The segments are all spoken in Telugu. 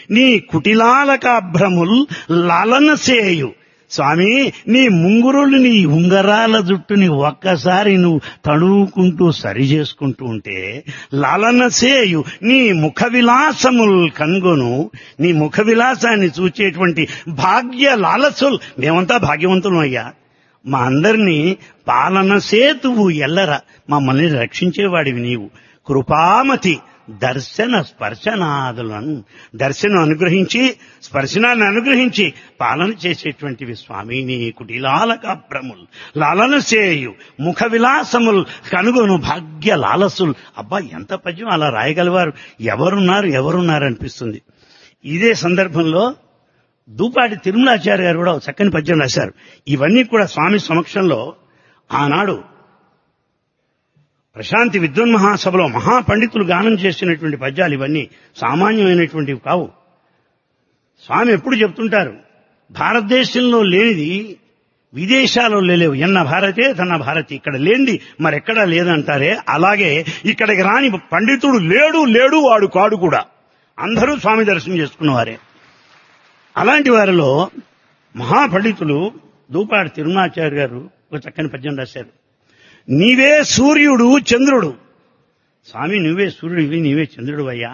నీ కుటిలాలకాభ్రముల్ లాలన సేయు స్వామి నీ ముంగురులు నీ ఉంగరాల జుట్టుని ఒక్కసారి నువ్వు తడువుకుంటూ సరి చేసుకుంటూ ఉంటే లాలన సేయు నీ ముఖ విలాసముల్ కనుగొను నీ ముఖ విలాసాన్ని చూచేటువంటి భాగ్య లాలసుల్ మేమంతా భాగ్యవంతులం అయ్యా మా అందరినీ పాలన సేతువు ఎల్లర మమ్మల్ని రక్షించేవాడివి నీవు కృపామతి దర్శన స్పర్శనాదులను దర్శనం అనుగ్రహించి స్పర్శనాన్ని అనుగ్రహించి పాలన చేసేటువంటివి స్వామి నీ కుటిలాలక భ్రములు లాలన చేయు ముఖ విలాసములు కనుగొను భాగ్య లాలసులు అబ్బా ఎంత పద్యం అలా రాయగలవారు ఎవరున్నారు ఎవరున్నారు అనిపిస్తుంది ఇదే సందర్భంలో దూపాటి తిరుమలాచార్య గారు కూడా ఒక చక్కని పద్యం రాశారు ఇవన్నీ కూడా స్వామి సమక్షంలో ఆనాడు ప్రశాంతి విద్వన్మహాసభలో మహాపండితులు గానం చేసినటువంటి పద్యాలు ఇవన్నీ సామాన్యమైనటువంటివి కావు స్వామి ఎప్పుడు చెప్తుంటారు భారతదేశంలో లేనిది విదేశాల్లో లేవు ఎన్న భారతే తన భారతి ఇక్కడ లేనిది మరెక్కడా లేదంటారే అలాగే ఇక్కడికి రాని పండితుడు లేడు లేడు వాడు కాడు కూడా అందరూ స్వామి దర్శనం చేసుకున్నవారే అలాంటి వారిలో మహాపండితులు దూపాటి తిరుమలాచార్య గారు ఒక చక్కని పద్యం రాశారు నీవే సూర్యుడు చంద్రుడు స్వామి నువ్వే సూర్యుడివి నీవే చంద్రుడు అయ్యా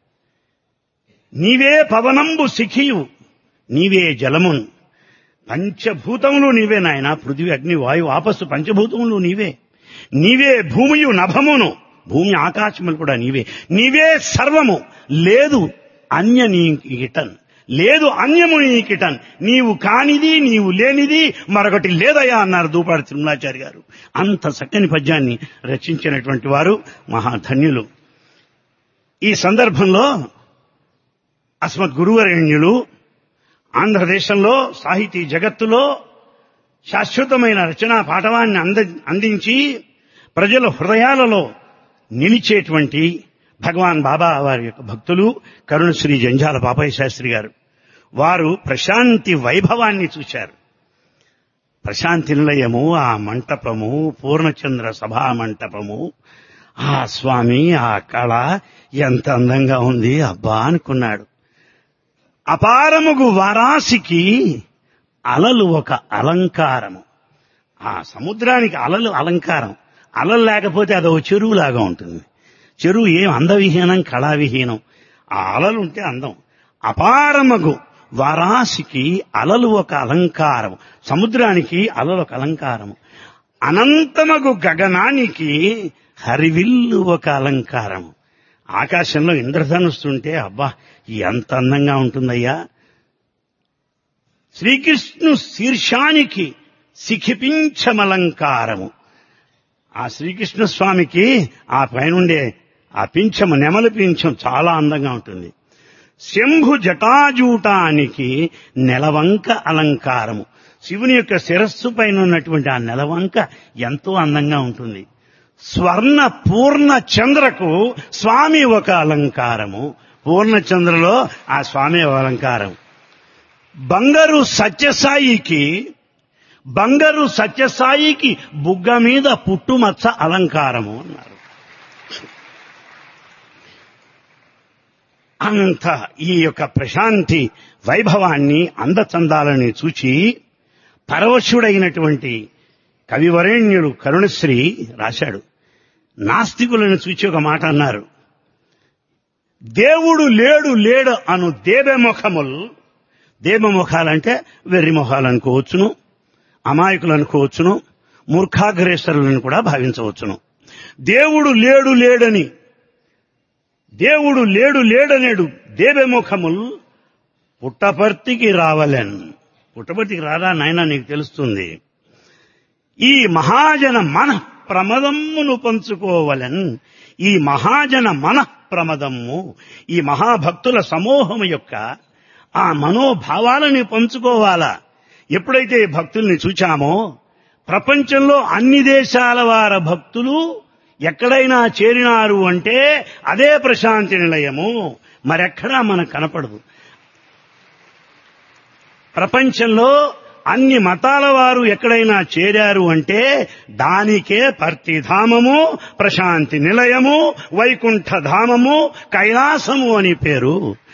నీవే పవనంబు శిఖియు నీవే జలమును పంచభూతములు నీవే నాయన పృథివీ అగ్ని వాయు ఆపస్సు పంచభూతములు నీవే నీవే భూమియు నభమును భూమి ఆకాశములు కూడా నీవే నీవే సర్వము లేదు అన్య నీకిటన్ లేదు అన్యము నీకిటన్ నీవు కానిది నీవు లేనిది మరొకటి లేదయా అన్నారు దూపాడు తిరుమలాచారి గారు అంత చక్కని పద్యాన్ని రచించినటువంటి వారు మహాధన్యులు ఈ సందర్భంలో అస్మత్ గురువరేణ్యులు ఆంధ్రదేశంలో సాహితీ జగత్తులో శాశ్వతమైన రచనా పాఠవాన్ని అంద అందించి ప్రజల హృదయాలలో నిలిచేటువంటి భగవాన్ బాబా వారి యొక్క భక్తులు కరుణశ్రీ జంజాల పాపయ్య శాస్త్రి గారు వారు ప్రశాంతి వైభవాన్ని చూశారు ప్రశాంతి నిలయము ఆ మంటపము పూర్ణచంద్ర సభా మంటపము ఆ స్వామి ఆ కళ ఎంత అందంగా ఉంది అబ్బా అనుకున్నాడు అపారముగు వారాసికి అలలు ఒక అలంకారము ఆ సముద్రానికి అలలు అలంకారం అలలు లేకపోతే అదొక చెరువులాగా ఉంటుంది చెరువు ఏం అందవిహీనం కళావిహీనం ఆ అలలు ఉంటే అందం అపారమగు వారాసికి అలలు ఒక అలంకారం సముద్రానికి అలలు ఒక అలంకారము అనంతమగు గగనానికి హరివిల్లు ఒక అలంకారము ఆకాశంలో ఇంద్రధనుస్తుంటే అబ్బా ఎంత అందంగా ఉంటుందయ్యా శ్రీకృష్ణు శీర్షానికి శిఖిపించమలంకారము ఆ శ్రీకృష్ణ స్వామికి ఆ పైనుండే ఆ పింఛము నెమలి పింఛం చాలా అందంగా ఉంటుంది శంభు జటాజూటానికి నెలవంక అలంకారము శివుని యొక్క శిరస్సు పైన ఉన్నటువంటి ఆ నెలవంక ఎంతో అందంగా ఉంటుంది స్వర్ణ పూర్ణ చంద్రకు స్వామి ఒక అలంకారము పూర్ణచంద్రలో ఆ స్వామి ఒక అలంకారం బంగారు సత్యసాయికి బంగారు సత్యసాయికి బుగ్గ మీద పుట్టుమచ్చ అలంకారము అన్నారు అంత ఈ యొక్క ప్రశాంతి వైభవాన్ని అందచందాలని చూచి పరవశుడైనటువంటి కవివరేణ్యుడు కరుణశ్రీ రాశాడు నాస్తికులను చూచి ఒక మాట అన్నారు దేవుడు లేడు లేడు అను దేవముఖముల్ దేవముఖాలంటే వెర్రి మొఖాలు అనుకోవచ్చును అమాయకులు అనుకోవచ్చును మూర్ఖాగ్రేసరులను కూడా భావించవచ్చును దేవుడు లేడు లేడని దేవుడు లేడు లేడనేడు దేవముఖముల్ పుట్టపర్తికి రావలెన్ పుట్టపర్తికి రారా నాయన నీకు తెలుస్తుంది ఈ మహాజన మన ప్రమదమ్మును పంచుకోవలెన్ ఈ మహాజన మన ప్రమదమ్ము ఈ మహాభక్తుల సమూహము యొక్క ఆ మనోభావాలని పంచుకోవాలా ఎప్పుడైతే భక్తుల్ని చూచామో ప్రపంచంలో అన్ని దేశాల వారి భక్తులు ఎక్కడైనా చేరినారు అంటే అదే ప్రశాంతి నిలయము మరెక్కడా మనకు కనపడదు ప్రపంచంలో అన్ని మతాల వారు ఎక్కడైనా చేరారు అంటే దానికే పర్తిధామము ప్రశాంతి నిలయము వైకుంఠ ధామము కైలాసము అని పేరు